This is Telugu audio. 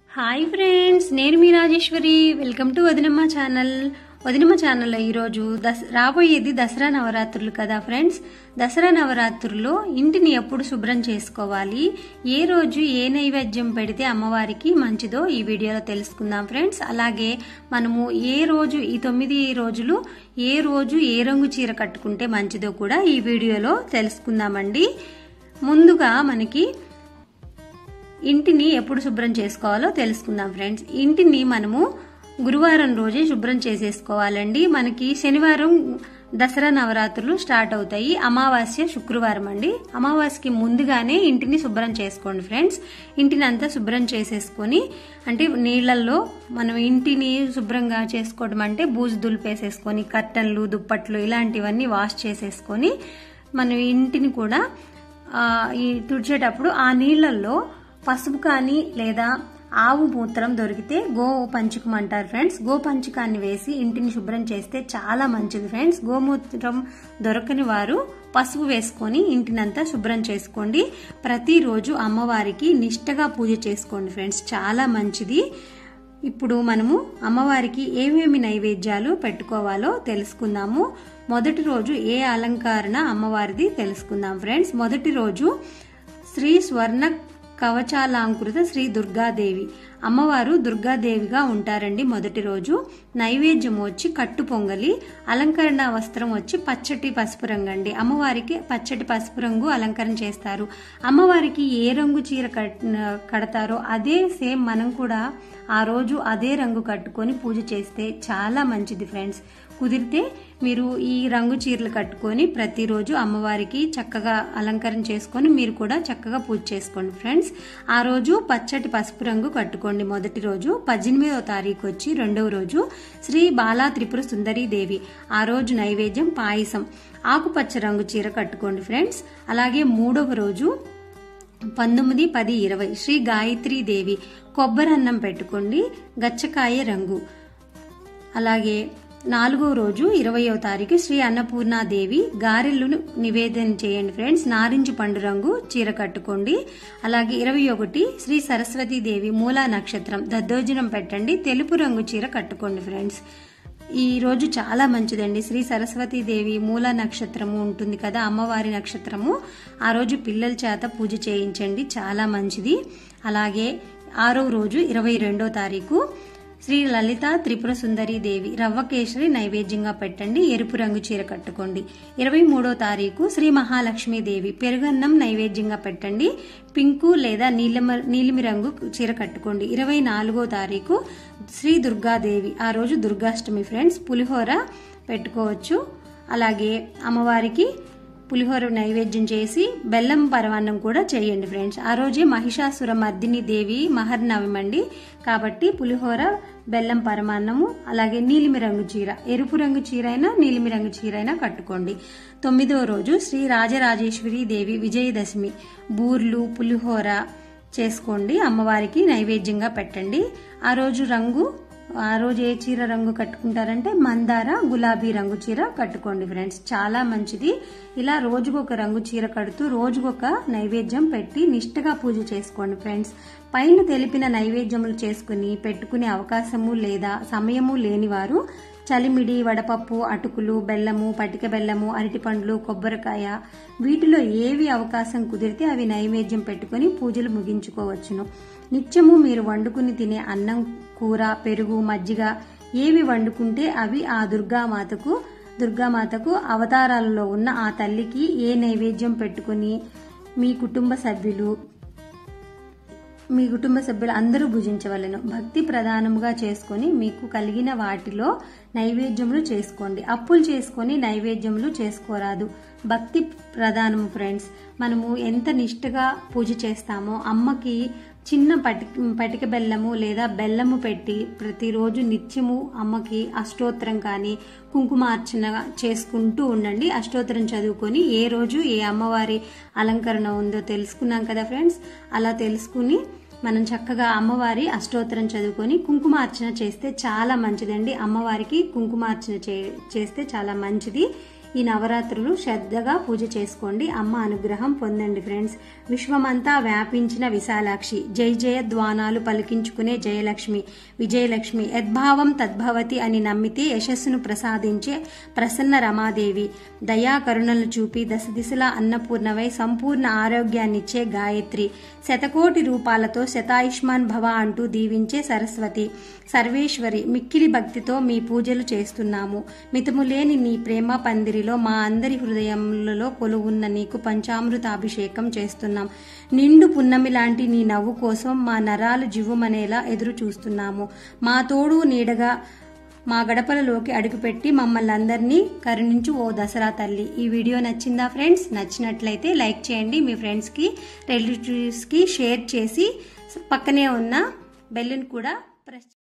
హాయ్ ఫ్రెండ్స్ నేను మీ Rajeswari welcome to Vadinamma channel Vadinamma ఛానల్లో ఈరోజు దస్ రాబోయేది దసరా నవరాత్రులు కదా ఫ్రెండ్స్ దసరా నవరాత్రుల్లో ఇంటిని ఎప్పుడు శుభ్రం చేసుకోవాలి ఏ రోజు ఏ నైవేద్యం పెడితే అమ్మవారికి మంచిదో ఈ వీడియోలో తెలుసుకుందాం ఫ్రెండ్స్ అలాగే మనము ఏ రోజు ఈ తొమ్మిది రోజులు ఏ రోజు ఏ రంగు చీర కట్టుకుంటే మంచిదో కూడా ఈ వీడియోలో తెలుసుకుందామండి ముందుగా మనకి ఇంటిని ఎప్పుడు శుభ్రం చేసుకోవాలో తెలుసుకుందాం ఫ్రెండ్స్ ఇంటిని మనము గురువారం రోజే శుభ్రం చేసేసుకోవాలండి మనకి శనివారం దసరా నవరాత్రులు స్టార్ట్ అవుతాయి అమావాస్య శుక్రవారం అండి అమావాస్యకి ముందుగానే ఇంటిని శుభ్రం చేసుకోండి ఫ్రెండ్స్ ఇంటిని అంతా శుభ్రం చేసేసుకొని అంటే నీళ్ళల్లో మనం ఇంటిని శుభ్రంగా చేసుకోవడం అంటే బూజు దులిపేసేసుకొని కర్టన్లు దుప్పట్లు ఇలాంటివన్నీ వాష్ చేసేసుకొని మనం ఇంటిని కూడా ఆ, ఈ తుడిచేటప్పుడు ఆ నీళ్ళల్లో పసుపు కానీ లేదా ఆవు మూత్రం దొరికితే గో పంచకం అంటారు ఫ్రెండ్స్ గో పంచకాన్ని వేసి ఇంటిని శుభ్రం చేస్తే చాలా మంచిది ఫ్రెండ్స్ గోమూత్రం దొరకని వారు పసుపు వేసుకొని ఇంటినంతా శుభ్రం చేసుకోండి ప్రతిరోజు అమ్మవారికి నిష్టగా పూజ చేసుకోండి ఫ్రెండ్స్ చాలా మంచిది ఇప్పుడు మనము అమ్మవారికి ఏమేమి నైవేద్యాలు పెట్టుకోవాలో తెలుసుకుందాము మొదటి రోజు ఏ అలంకరణ అమ్మవారిది తెలుసుకుందాం ఫ్రెండ్స్ మొదటి రోజు శ్రీ స్వర్ణ కవచాలాంకృత శ్రీ దుర్గాదేవి అమ్మవారు దుర్గాదేవిగా ఉంటారండి మొదటి రోజు నైవేద్యం వచ్చి కట్టు పొంగలి అలంకరణ వస్త్రం వచ్చి పచ్చటి పసుపు రంగు అండి అమ్మవారికి పచ్చటి పసుపు రంగు అలంకరణ చేస్తారు అమ్మవారికి ఏ రంగు చీర కట్- కడతారో అదే సేమ్ మనం కూడా ఆ రోజు అదే రంగు కట్టుకొని పూజ చేస్తే చాలా మంచిది ఫ్రెండ్స్ కుదిరితే మీరు ఈ రంగు చీరలు కట్టుకొని ప్రతిరోజు అమ్మవారికి చక్కగా అలంకరణ చేసుకొని మీరు కూడా చక్కగా పూజ చేసుకోండి ఫ్రెండ్స్ ఆ రోజు పచ్చటి పసుపు రంగు కట్టుకోండి మొదటి రోజు పద్దెనిమిదవ తారీఖు వచ్చి రెండవ రోజు శ్రీ బాలా త్రిపుర సుందరీ దేవి ఆ రోజు నైవేద్యం పాయసం ఆకుపచ్చ రంగు చీర కట్టుకోండి ఫ్రెండ్స్ అలాగే మూడవ రోజు పంతొమ్మిది పది ఇరవై శ్రీ గాయత్రీ దేవి కొబ్బరి అన్నం పెట్టుకోండి గచ్చకాయ రంగు అలాగే నాలుగో రోజు ఇరవయో తారీఖు శ్రీ అన్నపూర్ణాదేవి గారెలను నివేదన చేయండి ఫ్రెండ్స్ నారింజ పండు రంగు చీర కట్టుకోండి అలాగే ఇరవై ఒకటి శ్రీ సరస్వతీదేవి మూలా నక్షత్రం దద్దోజనం పెట్టండి తెలుపు రంగు చీర కట్టుకోండి ఫ్రెండ్స్ ఈ రోజు చాలా మంచిదండి శ్రీ సరస్వతీదేవి మూల నక్షత్రము ఉంటుంది కదా అమ్మవారి నక్షత్రము ఆ రోజు పిల్లల చేత పూజ చేయించండి చాలా మంచిది అలాగే ఆరో రోజు ఇరవై రెండో తారీఖు శ్రీ లలిత త్రిపుర సుందరి దేవి రవ్వ కేసరి నైవేద్యంగా పెట్టండి ఎరుపు రంగు చీర కట్టుకోండి ఇరవై మూడో తారీఖు శ్రీ మహాలక్ష్మి దేవి పెరుగన్నం నైవేద్యంగా పెట్టండి పింకు లేదా నీలిమ నీలిమి రంగు చీర కట్టుకోండి ఇరవై నాలుగో తారీఖు శ్రీ దుర్గాదేవి ఆ రోజు దుర్గాష్టమి ఫ్రెండ్స్ పులిహోర పెట్టుకోవచ్చు అలాగే అమ్మవారికి పులిహోర నైవేద్యం చేసి బెల్లం పరమాన్నం కూడా చేయండి ఫ్రెండ్స్ ఆ రోజే మహిషాసుర మర్దిని దేవి మహర్నవమి అండి కాబట్టి పులిహోర బెల్లం పరమాన్నము అలాగే నీలిమి రంగు చీర ఎరుపు రంగు చీర అయినా నీలిమి రంగు చీర అయినా కట్టుకోండి తొమ్మిదవ రోజు శ్రీ రాజరాజేశ్వరి దేవి విజయదశమి బూర్లు పులిహోర చేసుకోండి అమ్మవారికి నైవేద్యంగా పెట్టండి ఆ రోజు రంగు ఆ రోజు ఏ చీర రంగు కట్టుకుంటారంటే మందార గులాబీ రంగు చీర కట్టుకోండి ఫ్రెండ్స్ చాలా మంచిది ఇలా రోజుకొక రంగు చీర కడుతూ రోజుకొక నైవేద్యం పెట్టి నిష్టగా పూజ చేసుకోండి ఫ్రెండ్స్ పైన తెలిపిన నైవేద్యములు చేసుకుని పెట్టుకునే అవకాశము లేదా సమయము లేనివారు చలిమిడి వడపప్పు అటుకులు బెల్లము పటిక బెల్లము అరటిపండ్లు కొబ్బరికాయ వీటిలో ఏవి అవకాశం కుదిరితే అవి నైవేద్యం పెట్టుకొని పూజలు ముగించుకోవచ్చును నిత్యము మీరు వండుకుని తినే అన్నం కూర పెరుగు మజ్జిగ ఏవి వండుకుంటే అవి ఆ దుర్గామాతకు దుర్గామాతకు అవతారాలలో ఉన్న ఆ తల్లికి ఏ నైవేద్యం పెట్టుకుని మీ కుటుంబ సభ్యులు మీ కుటుంబ సభ్యులు అందరూ భుజించవలను భక్తి ప్రధానముగా చేసుకొని మీకు కలిగిన వాటిలో నైవేద్యములు చేసుకోండి అప్పులు చేసుకొని నైవేద్యములు చేసుకోరాదు భక్తి ప్రధానము ఫ్రెండ్స్ మనము ఎంత నిష్టగా పూజ చేస్తామో అమ్మకి చిన్న పటి పటిక బెల్లము లేదా బెల్లము పెట్టి ప్రతిరోజు నిత్యము అమ్మకి అష్టోత్తరం కానీ కుంకుమార్చన చేసుకుంటూ ఉండండి అష్టోత్తరం చదువుకొని ఏ రోజు ఏ అమ్మవారి అలంకరణ ఉందో తెలుసుకున్నాం కదా ఫ్రెండ్స్ అలా తెలుసుకుని మనం చక్కగా అమ్మవారి అష్టోత్తరం చదువుకొని కుంకుమార్చన చేస్తే చాలా మంచిదండి అమ్మవారికి కుంకుమార్చన చే చేస్తే చాలా మంచిది ఈ నవరాత్రులు శ్రద్ధగా పూజ చేసుకోండి అమ్మ అనుగ్రహం పొందండి ఫ్రెండ్స్ విశ్వమంతా వ్యాపించిన విశాలాక్షి జై జయ ద్వానాలు పలికించుకునే జయలక్ష్మి విజయలక్ష్మి యద్భావం తద్భవతి అని నమ్మితే యశస్సును ప్రసాదించే ప్రసన్న రమాదేవి దయా కరుణలు చూపి దశ దిశలా అన్నపూర్ణవై సంపూర్ణ ఆరోగ్యాన్నిచ్చే గాయత్రి శతకోటి రూపాలతో శతాయుష్మాన్ భవ అంటూ దీవించే సరస్వతి సర్వేశ్వరి మిక్కిలి భక్తితో మీ పూజలు చేస్తున్నాము మితములేని నీ ప్రేమ పందిరిలో మా అందరి హృదయములలో కొలువున్న నీకు పంచామృతాభిషేకం చేస్తున్నాం నిండు పున్నమి లాంటి నీ నవ్వు కోసం మా నరాలు జివ్వుమనేలా ఎదురు చూస్తున్నాము మా తోడు నీడగా మా గడపలలోకి అడుగుపెట్టి మమ్మల్ని అందరినీ కరుణించు ఓ దసరా తల్లి ఈ వీడియో నచ్చిందా ఫ్రెండ్స్ నచ్చినట్లయితే లైక్ చేయండి మీ ఫ్రెండ్స్కి రిలేటివ్స్కి షేర్ చేసి పక్కనే ఉన్న బెల్లుని కూడా ప్రెస్